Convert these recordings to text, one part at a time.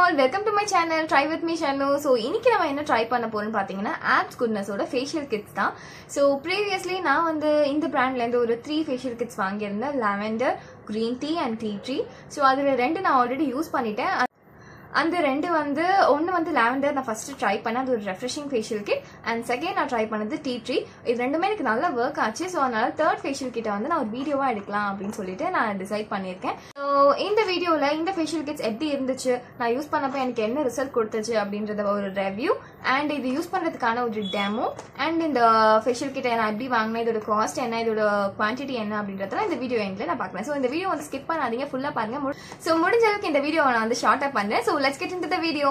all welcome to my channel try with me Shanu so இன்னைக்கு நம்ம என்ன ட்ரை பண்ண போறோம்னு பார்த்தீங்கன்னா ஆப்ஸ் குட்னஸோட ஃபேஷியல் கிட்ஸ் தான் ஸோ ப்ரீவியஸ்லி நான் வந்து இந்த பிராண்ட்லேருந்து ஒரு த்ரீ ஃபேஷியல் கிட்ஸ் வாங்கியிருந்தேன் lavender green tea and tea tree so அதில் ரெண்டு நான் ஆல்ரெடி யூஸ் பண்ணிட்டேன் அந்த ரெண்டு வந்து ஒன்று வந்து லாவெண்டர் நான் ஃபர்ஸ்ட் ட்ரை பண்ணேன் அது ஒரு refreshing facial kit and second நான் ட்ரை பண்ணது டீ ட்ரீ இது ரெண்டுமே எனக்கு நல்லா ஒர்க் ஆச்சு ஸோ அதனால தேர்ட் ஃபேஷியல் கிட்ட வந்து நான் ஒரு வீடியோவாக எடுக்கலாம் அப்படின்னு சொல்லிட்டு நான் டிசைட் பண்ணியிருக்கேன் ஸோ இந்த வீடியோவில் இந்த ஃபேஷியல் கிட்ஸ் எப்படி இருந்துச்சு நான் யூஸ் பண்ணப்போ எனக்கு என்ன ரிசல்ட் கொடுத்துச்சு அப்படின்றத ஒரு ரெவ்யூ அண்ட் இது யூஸ் பண்ணுறதுக்கான ஒரு டெமோ அண்ட் இந்த ஃபேஷியல் கிட்ட நான் எப்படி வாங்கினேன் இதோட காஸ்ட் என்ன இதோட குவான்டிட்டி என்ன அப்படின்றதெல்லாம் இந்த வீடியோ எண்டில் நான் பார்க்குறேன் ஸோ இந்த வீடியோ வந்து ஸ்கிப் பண்ணாதீங்க ஃபுல்லாக பாருங்க ஸோ முடிஞ்ச அளவுக்கு இந்த வீடியோ நான் வந்து ஷார்ட்டாக பண்ணுறேன் so let's get in the video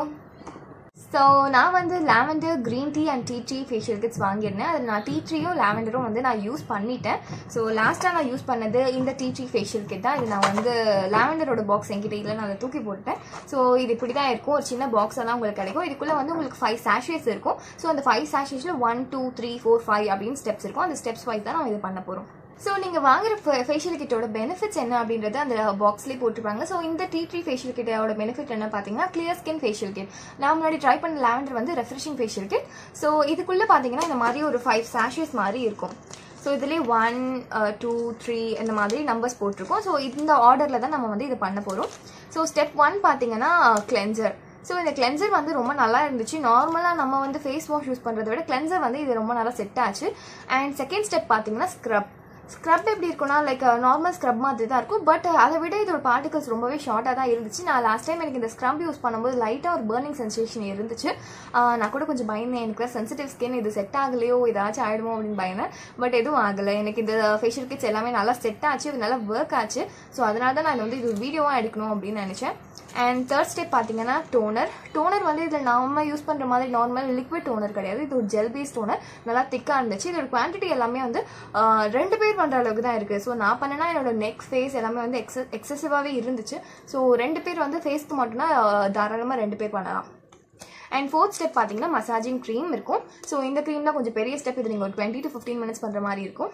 so நான் வந்து lavender green tea and tea tree facial kits வாங்கியிருந்தேன் அது நான் டீ ட்ரீயும் லாவெண்டரும் வந்து நான் யூஸ் பண்ணிட்டேன் ஸோ லாஸ்ட்டாக நான் யூஸ் பண்ணது இந்த டீ ட்ரீ ஃபேஷியல் கிட் தான் இது நான் வந்து லாவெண்டரோட பாக்ஸ் என்கிட்ட இல்லை நான் அதை தூக்கி போட்டுட்டேன் ஸோ இது இப்படி தான் இருக்கும் ஒரு சின்ன பாக்ஸ் எல்லாம் உங்களுக்கு கிடைக்கும் இதுக்குள்ளே வந்து உங்களுக்கு ஃபைவ் சாஷேஸ் இருக்கும் ஸோ அந்த ஃபைவ் சாஷேஸில் one two three four five அப்படின்னு ஸ்டெப்ஸ் இருக்கும் அந்த ஸ்டெப்ஸ் வைஸ் தான் நம்ம இது பண்ண போகிறோம் ஸோ நீங்கள் வாங்குற ஃபேஷியல் கிட்டோட பெனிஃபிட்ஸ் என்ன அப்படின்றது அந்த பாக்ஸ்லேயே போட்டிருப்பாங்க ஸோ இந்த டீ ட்ரீ ஃபேஷியல் கிட்டோட பெனிஃபிட் என்ன பார்த்தீங்கன்னா கிளியர் ஸ்கின் ஃபேஷியல் கிட் நான் முன்னாடி ட்ரை பண்ண லாவெண்டர் வந்து ரெஃப்ரெஷிங் ஃபேஷியல் கிட் ஸோ இதுக்குள்ளே பார்த்தீங்கன்னா இந்த மாதிரி ஒரு ஃபைவ் சாஷஸ் மாதிரி இருக்கும் ஸோ இதுலேயே ஒன் டூ த்ரீ இந்த மாதிரி நம்பர்ஸ் போட்டிருக்கோம் ஸோ இந்த ஆர்டரில் தான் நம்ம வந்து இது பண்ண போகிறோம் ஸோ ஸ்டெப் ஒன் பார்த்தீங்கன்னா கிளென்சர் ஸோ இந்த கிளென்சர் வந்து ரொம்ப நல்லா இருந்துச்சு நார்மலாக நம்ம வந்து ஃபேஸ் வாஷ் யூஸ் பண்ணுறத விட கிளென்சர் வந்து இது ரொம்ப நல்லா செட் ஆச்சு அண்ட் செகண்ட் ஸ்டெப் பார்த்தீங்கன்னா ஸ்க்ரப் ஸ்க்ரப் எப்படி இருக்கும்னா லைக் நார்மல் ஸ்க்ரப் மாதிரி தான் இருக்கும் பட் அதை விட இதோட பார்ட்டிகல்ஸ் ரொம்பவே ஷார்ட்டாக தான் இருந்துச்சு நான் லாஸ்ட் டைம் எனக்கு இந்த ஸ்க்ரப் யூஸ் பண்ணும்போது லைட்டாக ஒரு பர்னிங் சென்சேஷன் இருந்துச்சு நான் கூட கொஞ்சம் பயந்தேன் எனக்கு சென்சிட்டிவ் ஸ்கின் இது செட் ஆகலையோ ஏதாச்சும் ஆகிடுமோ அப்படின்னு பயந்தேன் பட் எதுவும் ஆகலை எனக்கு இந்த ஃபேஷியல் கிட்ஸ் எல்லாமே நல்லா செட் ஆச்சு இது நல்லா ஒர்க் ஆச்சு ஸோ அதனால தான் நான் வந்து இது வீடியோவாக எடுக்கணும் அப்படின்னு நினச்சேன் அண்ட் தேர்ட் ஸ்டெப் பார்த்தீங்கன்னா டோனர் டோனர் வந்து இதில் நம்ம யூஸ் பண்ணுற மாதிரி நார்மல் லிக்விட் டோனர் கிடையாது இது ஒரு ஜெல் பேஸ் டோனர் நல்லா திக்காக இருந்துச்சு இதோட குவான்டிட்டி எல்லாமே வந்து ரெண்டு பேர் பண்ணுற அளவுக்கு தான் இருக்குது ஸோ நான் பண்ணேன்னா என்னோட நெக் ஃபேஸ் எல்லாமே வந்து எக்ஸ எக்ஸசிவாகவே இருந்துச்சு ஸோ ரெண்டு பேர் வந்து ஃபேஸ்க்கு மட்டும்னா தாராளமாக ரெண்டு பேர் பண்ணலாம் அண்ட் ஃபோர்த் ஸ்டெப் பார்த்தீங்கன்னா மசாஜிங் க்ரீம் இருக்கும் ஸோ இந்த க்ரீம் தான் கொஞ்சம் பெரிய ஸ்டெப் இது நீங்கள் ஒரு டுவெண்ட்டி டு ஃபிஃப்டீன் மினிட்ஸ் பண்ணுற மாதிரி இருக்கும்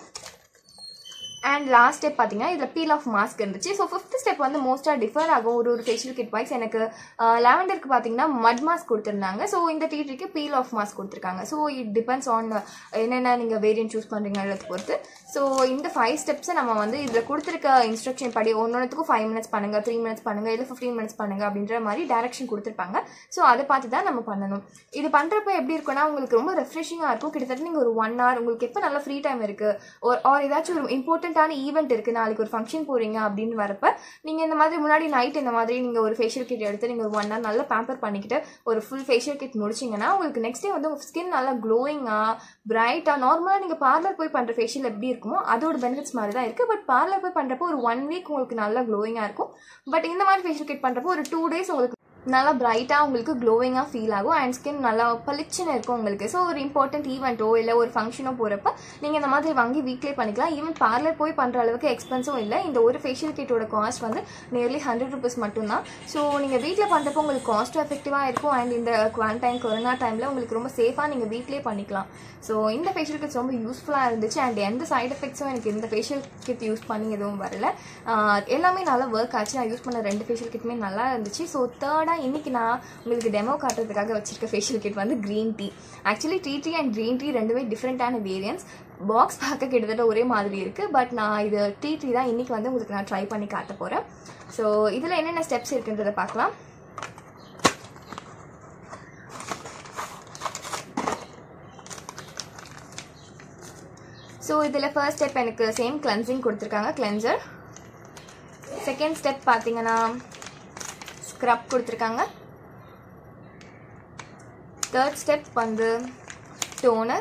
அண்ட் லாஸ்ட் ஸ்டெப் பார்த்தீங்கன்னா இதில் பீல் ஆஃப் மாஸ்க் இருந்துச்சு ஸோ ஃபிஃப்த் ஸ்டெப் வந்து மோஸ்ட்டாக டிஃபர் ஆகும் ஒரு ஒரு ஃபேஷியல் கிட் வைஸ் எனக்கு லாவெண்டருக்கு பார்த்தீங்கன்னா மட் மாஸ்க் கொடுத்துருந்தாங்க ஸோ இந்த டீட்ரிக்கு பீல் ஆஃப் மாஸ்க் கொடுத்துருக்காங்க ஸோ இட் டிபெண்ட்ஸ் ஆன் என்னென்ன நீங்கள் வேரியன்ட் சூஸ் பண்ணுறீங்கிறத பொறுத்து ஸோ இந்த ஃபைவ் ஸ்டெப்ஸை நம்ம வந்து இதில் கொடுத்துருக்க இன்ஸ்ட்ரக்ஷன் படி ஒன்னொன்றுத்துக்கும் ஃபைவ் மினிட்ஸ் பண்ணுங்கள் த்ரீ மினிட்ஸ் பண்ணுங்கள் இல்லை ஃபிஃப்டீன் மினிட்ஸ் பண்ணுங்கள் அப்படின்ற மாதிரி டேரக்ஷன் கொடுத்துருப்பாங்க ஸோ அதை பார்த்து தான் நம்ம பண்ணணும் இது பண்ணுறப்ப எப்படி இருக்குன்னா உங்களுக்கு ரொம்ப ரெஃப்ரெஷிங்காக இருக்கும் கிட்டத்தட்ட நீங்கள் ஒரு ஒன் ஹவர் உங்களுக்கு எப்போ நல்ல ஃப்ரீ டைம் இருக்குது ஒரு ஆர் ஏதாச்சும் ஒரு இம்பார்ட்டன்ட் இம்பார்ட்டண்ட்டான ஈவெண்ட் இருக்குது நாளைக்கு ஒரு ஃபங்க்ஷன் போகிறீங்க அப்படின்னு வரப்ப நீங்கள் இந்த மாதிரி முன்னாடி நைட் இந்த மாதிரி நீங்கள் ஒரு ஃபேஷியல் கிட் எடுத்து நீங்கள் ஒரு ஒன் ஹவர் நல்லா பேம்பர் பண்ணிக்கிட்டு ஒரு ஃபுல் ஃபேஷியல் கிட் முடிச்சிங்கன்னா உங்களுக்கு நெக்ஸ்ட் டே வந்து உங்கள் ஸ்கின் நல்லா க்ளோயிங்காக பிரைட்டாக நார்மலாக நீங்கள் பார்லர் போய் பண்ணுற ஃபேஷியல் எப்படி இருக்குமோ அதோட பெனிஃபிட்ஸ் மாதிரி தான் இருக்குது பட் பார்லர் போய் பண்ணுறப்போ ஒரு ஒன் வீக் உங்களுக்கு நல்லா க்ளோயிங்காக இருக்கும் பட் இந்த மாதிரி ஃபேஷியல் கிட் பண்ணுறப்போ ஒரு டூ டேஸ் உங்களுக்கு நல்லா பிரைட்டாக உங்களுக்கு க்ளோவிங்காக ஃபீல் ஆகும் அண்ட் ஸ்கின் நல்லா பளிச்சுன்னு இருக்கும் உங்களுக்கு ஸோ ஒரு இம்பார்ட்டன்ட் ஈவெண்ட்டோ இல்லை ஒரு ஃபங்க்ஷனோ போகிறப்ப நீங்கள் இந்த மாதிரி வாங்கி வீக்லேயே பண்ணிக்கலாம் ஈவன் பார்லர் போய் பண்ணுற அளவுக்கு எக்ஸ்பென்ஸும் இல்லை இந்த ஒரு ஃபேஷியல் கிட்டோட காஸ்ட் வந்து நியர்லி ஹண்ட்ரட் ருபீஸ் மட்டும்தான் ஸோ நீங்கள் வீட்டில் பண்ணுறப்போ உங்களுக்கு காஸ்ட்டும் எஃபெக்டிவாக இருக்கும் அண்ட் இந்த குவாரண்டைன் கொரோனா டைமில் உங்களுக்கு ரொம்ப சேஃபாக நீங்கள் வீட்லேயே பண்ணிக்கலாம் ஸோ இந்த ஃபேஷியல் கிட்ஸ் ரொம்ப யூஸ்ஃபுல்லாக இருந்துச்சு அண்ட் எந்த சைட் எஃபெக்ட்ஸும் எனக்கு இந்த ஃபேஷியல் கிட் யூஸ் பண்ணி எதுவும் வரல எல்லாமே நல்லா ஒர்க் ஆச்சு நான் யூஸ் பண்ண ரெண்டு ஃபேஷியல் கிட்டுமே நல்லா இருந்துச்சு ஸோ தேர்டாக இன்னைக்கு நான் உங்களுக்கு டெமோ காட்டுறதுக்காக வச்சிருக்க ஃபேஷியல் கிட் வந்து green tea actually tea tea and green tea ரெண்டுமே டிஃப்ரெண்ட்டான வேரியன்ஸ் பாக்ஸ் பார்க்க கிட்டத்தட்ட ஒரே மாதிரி இருக்குது பட் நான் இது டீ டீ தான் இன்றைக்கி வந்து உங்களுக்கு நான் ட்ரை பண்ணி காட்ட போகிறேன் ஸோ இதில் என்னென்ன ஸ்டெப்ஸ் இருக்குன்றதை பார்க்கலாம் ஸோ இதில் ஃபர்ஸ்ட் ஸ்டெப் எனக்கு சேம் கிளென்சிங் கொடுத்துருக்காங்க கிளென்சர் செகண்ட் ஸ்டெப் பார்த்தீங்கன்னா ஸ்க்ரப் கொடுத்துருக்காங்க தேர்ட் ஸ்டெப் வந்து toner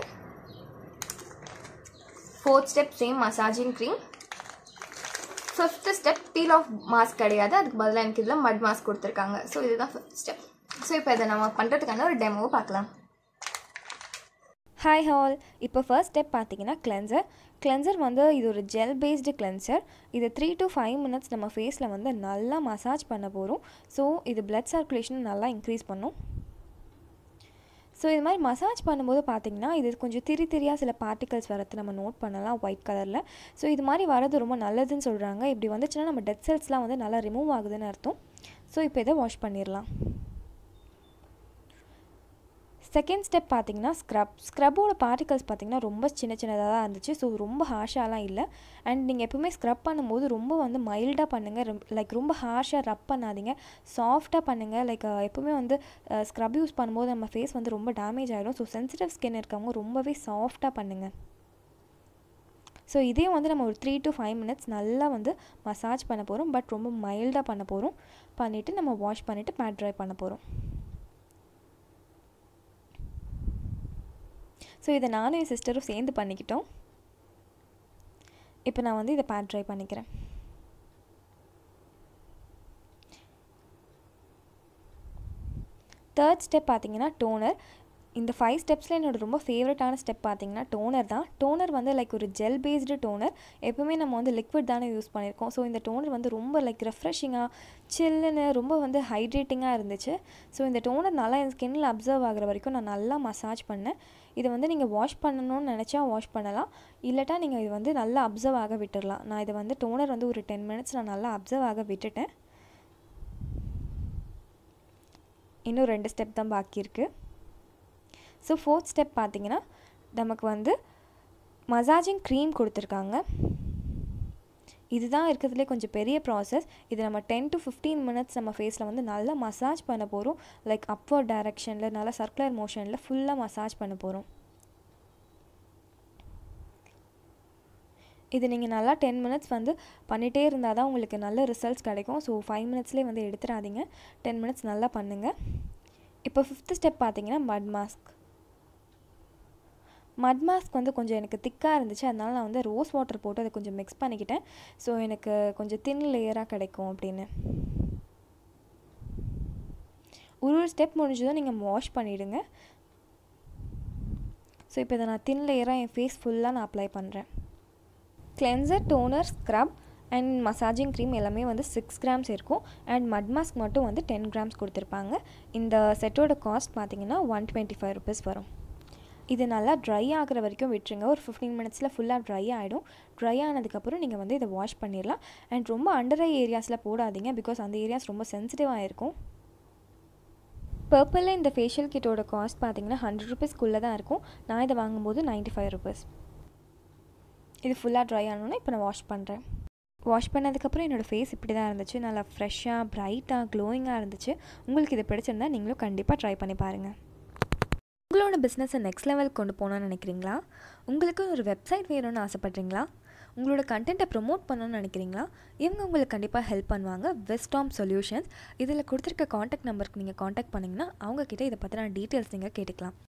fourth step same massaging cream fifth step peel off mask கிடையாது அதுக்கு பதிலாக எனக்கு இதில் மட் மாஸ்க் கொடுத்துருக்காங்க ஸோ இதுதான் ஃபிஃப்த் ஸ்டெப் ஸோ இப்போ இதை நம்ம பண்ணுறதுக்கான ஒரு டெமோவை பார்க்கலாம் ஹாய் ஹால் இப்போ ஃபர்ஸ்ட் ஸ்டெப் பார்த்தீங்கன்னா கிளென்சர் கிளென்சர் வந்து இது ஒரு ஜெல் பேஸ்டு கிளென்சர் இது த்ரீ டு ஃபைவ் மினிட்ஸ் நம்ம ஃபேஸில் வந்து நல்லா மசாஜ் பண்ண போகிறோம் ஸோ இது பிளட் சர்க்குலேஷன் நல்லா இன்க்ரீஸ் பண்ணும் ஸோ இது மாதிரி மசாஜ் பண்ணும்போது பார்த்திங்கன்னா இது கொஞ்சம் திரி திரியாக சில பார்ட்டிகல்ஸ் வரது நம்ம நோட் பண்ணலாம் ஒயிட் கலரில் ஸோ இது மாதிரி வரது ரொம்ப நல்லதுன்னு சொல்கிறாங்க இப்படி வந்துச்சுன்னா நம்ம டெட் செல்ஸ்லாம் வந்து நல்லா ரிமூவ் ஆகுதுன்னு அர்த்தம் ஸோ இப்போ இதை வாஷ் பண்ணிடலாம் செகண்ட் ஸ்டெப் பார்த்தீங்கன்னா ஸ்க்ரப் ஸ்க்ரப்போட பார்ட்டிகல்ஸ் பார்த்தீங்கன்னா ரொம்ப சின்ன சின்னதாக தான் இருந்துச்சு ஸோ ரொம்ப ஹார்ஷாலாம் இல்லை அண்ட் நீங்கள் எப்பவுமே ஸ்க்ரப் பண்ணும்போது ரொம்ப வந்து மைல்டாக பண்ணுங்கள் லைக் ரொம்ப ஹார்ஷாக ரப் பண்ணாதீங்க சாஃப்டாக பண்ணுங்கள் லைக் எப்பவுமே வந்து ஸ்க்ரப் யூஸ் பண்ணும்போது நம்ம ஃபேஸ் வந்து ரொம்ப டேமேஜ் ஆகிடும் ஸோ சென்சிட்டிவ் ஸ்கின் இருக்கவங்க ரொம்பவே சாஃப்டாக பண்ணுங்கள் ஸோ இதே வந்து நம்ம ஒரு த்ரீ டு ஃபைவ் மினிட்ஸ் நல்லா வந்து மசாஜ் பண்ண போகிறோம் பட் ரொம்ப மைல்டாக பண்ண போகிறோம் பண்ணிவிட்டு நம்ம வாஷ் பண்ணிவிட்டு மேட் ட்ரை பண்ண போகிறோம் ஸோ இதை நானும் என் சிஸ்டரும் சேர்ந்து பண்ணிக்கிட்டோம் இப்போ நான் வந்து இதை பேட் ட்ரை பண்ணிக்கிறேன் தேர்ட் ஸ்டெப் பார்த்தீங்கன்னா டோனர் இந்த ஃபைவ் ஸ்டெப்ஸில் என்னோட ரொம்ப ஃபேவரட்டான ஸ்டெப் பார்த்தீங்கன்னா டோனர் தான் டோனர் வந்து லைக் ஒரு ஜெல் பேஸ்டு டோனர் எப்போவுமே நம்ம வந்து லிக்விட் தானே யூஸ் பண்ணியிருக்கோம் ஸோ இந்த டோனர் வந்து ரொம்ப லைக் ரெஃப்ரெஷிங்காக சில்லுன்னு ரொம்ப வந்து ஹைட்ரேட்டிங்காக இருந்துச்சு ஸோ இந்த டோனர் நல்லா என் ஸ்கின்னில் அப்சர்வ் ஆகிற வரைக்கும் நான் நல்லா மசாஜ் பண்ணேன் இதை வந்து நீங்கள் வாஷ் பண்ணணும்னு நினச்சா வாஷ் பண்ணலாம் இல்லட்டா நீங்கள் இது வந்து நல்லா அப்சர்வ் ஆக விட்டுடலாம் நான் இதை வந்து டோனர் வந்து ஒரு டென் மினிட்ஸ் நான் நல்லா அப்சர்வ் ஆக விட்டுட்டேன் இன்னும் ரெண்டு ஸ்டெப் தான் பாக்கி இருக்குது ஸோ ஃபோர்த் ஸ்டெப் பார்த்தீங்கன்னா நமக்கு வந்து மசாஜிங் க்ரீம் கொடுத்துருக்காங்க இதுதான் இருக்கிறதுலே கொஞ்சம் பெரிய ப்ராசஸ் இது நம்ம டென் டு ஃபிஃப்டீன் மினிட்ஸ் நம்ம ஃபேஸில் வந்து நல்லா மசாஜ் பண்ண போகிறோம் லைக் அப்வர்ட் டைரக்ஷனில் நல்லா சர்க்குலர் மோஷனில் ஃபுல்லாக மசாஜ் பண்ண போகிறோம் இது நீங்கள் நல்லா டென் மினிட்ஸ் வந்து பண்ணிகிட்டே இருந்தால் தான் உங்களுக்கு நல்ல ரிசல்ட்ஸ் கிடைக்கும் ஸோ ஃபைவ் மினிட்ஸ்லேயே வந்து எடுத்துடாதீங்க டென் மினிட்ஸ் நல்லா பண்ணுங்கள் இப்போ ஃபிஃப்த்து ஸ்டெப் பார்த்தீங்கன்னா மட் மாஸ்க் மட் மாஸ்க் வந்து கொஞ்சம் எனக்கு திக்காக இருந்துச்சு அதனால நான் வந்து ரோஸ் வாட்டர் போட்டு அதை கொஞ்சம் மிக்ஸ் பண்ணிக்கிட்டேன் ஸோ எனக்கு கொஞ்சம் தின் லேயராக கிடைக்கும் அப்படின்னு ஒரு ஒரு ஸ்டெப் முடிஞ்சதும் நீங்கள் வாஷ் பண்ணிவிடுங்க ஸோ இப்போ இதை நான் தின் லேயராக என் ஃபேஸ் ஃபுல்லாக நான் அப்ளை பண்ணுறேன் cleanser toner scrub and massaging cream எல்லாமே வந்து சிக்ஸ் கிராம்ஸ் இருக்கும் அண்ட் மட் மாஸ்க் மட்டும் வந்து டென் கிராம்ஸ் கொடுத்துருப்பாங்க இந்த செட்டோட காஸ்ட் பார்த்தீங்கன்னா ஒன் டுவெண்ட்டி ஃபைவ் ருபீஸ் வரும் இது நல்லா ட்ரை ஆகிற வரைக்கும் விட்டுருங்க ஒரு ஃபிஃப்டீன் மினிட்ஸில் ஃபுல்லாக ட்ரை ஆகிடும் ட்ரை ஆனதுக்கப்புறம் நீங்கள் வந்து இதை வாஷ் பண்ணிடலாம் அண்ட் ரொம்ப அண்டர் ஐ ஏரியாஸில் போடாதீங்க பிகாஸ் அந்த ஏரியாஸ் ரொம்ப சென்சிட்டிவாக இருக்கும் பர்பிளில் இந்த ஃபேஷியல் கிட்டோட காஸ்ட் பார்த்தீங்கன்னா ஹண்ட்ரட் ருபீஸ்க்குள்ளே தான் இருக்கும் நான் இதை வாங்கும்போது நைன்ட்டி ஃபைவ் ருபீஸ் இது ஃபுல்லாக ட்ரை ஆனோன்னா இப்போ நான் வாஷ் பண்ணுறேன் வாஷ் பண்ணதுக்கப்புறம் என்னோடய ஃபேஸ் இப்படி தான் இருந்துச்சு நல்லா ஃப்ரெஷ்ஷாக ப்ரைட்டாக க்ளோயிங்காக இருந்துச்சு உங்களுக்கு இது பிடிச்சிருந்தா நீங்களும் கண்டிப்பாக ட்ரை பண்ணி பாருங்கள் உங்களோட பிஸ்னஸை நெக்ஸ்ட் லெவலுக்கு கொண்டு போகணும்னு நினைக்கிறீங்களா உங்களுக்கு ஒரு வெப்சைட் வேணும்னு ஆசைப்பட்றீங்களா உங்களோட கண்டென்ட்டை ப்ரொமோட் பண்ணணும்னு நினைக்கிறீங்களா இவங்க உங்களுக்கு கண்டிப்பாக ஹெல்ப் பண்ணுவாங்க வெஸ்டாம் சொல்யூஷன்ஸ் இதில் கொடுத்துருக்க காண்டாக்ட் நம்பருக்கு நீங்கள் காண்டாக்ட் பண்ணிங்கன்னா அவங்கக்கிட்ட இதை பற்றின டீட்டெயில்ஸ் நீங்கள் கேட்டுக்கலாம்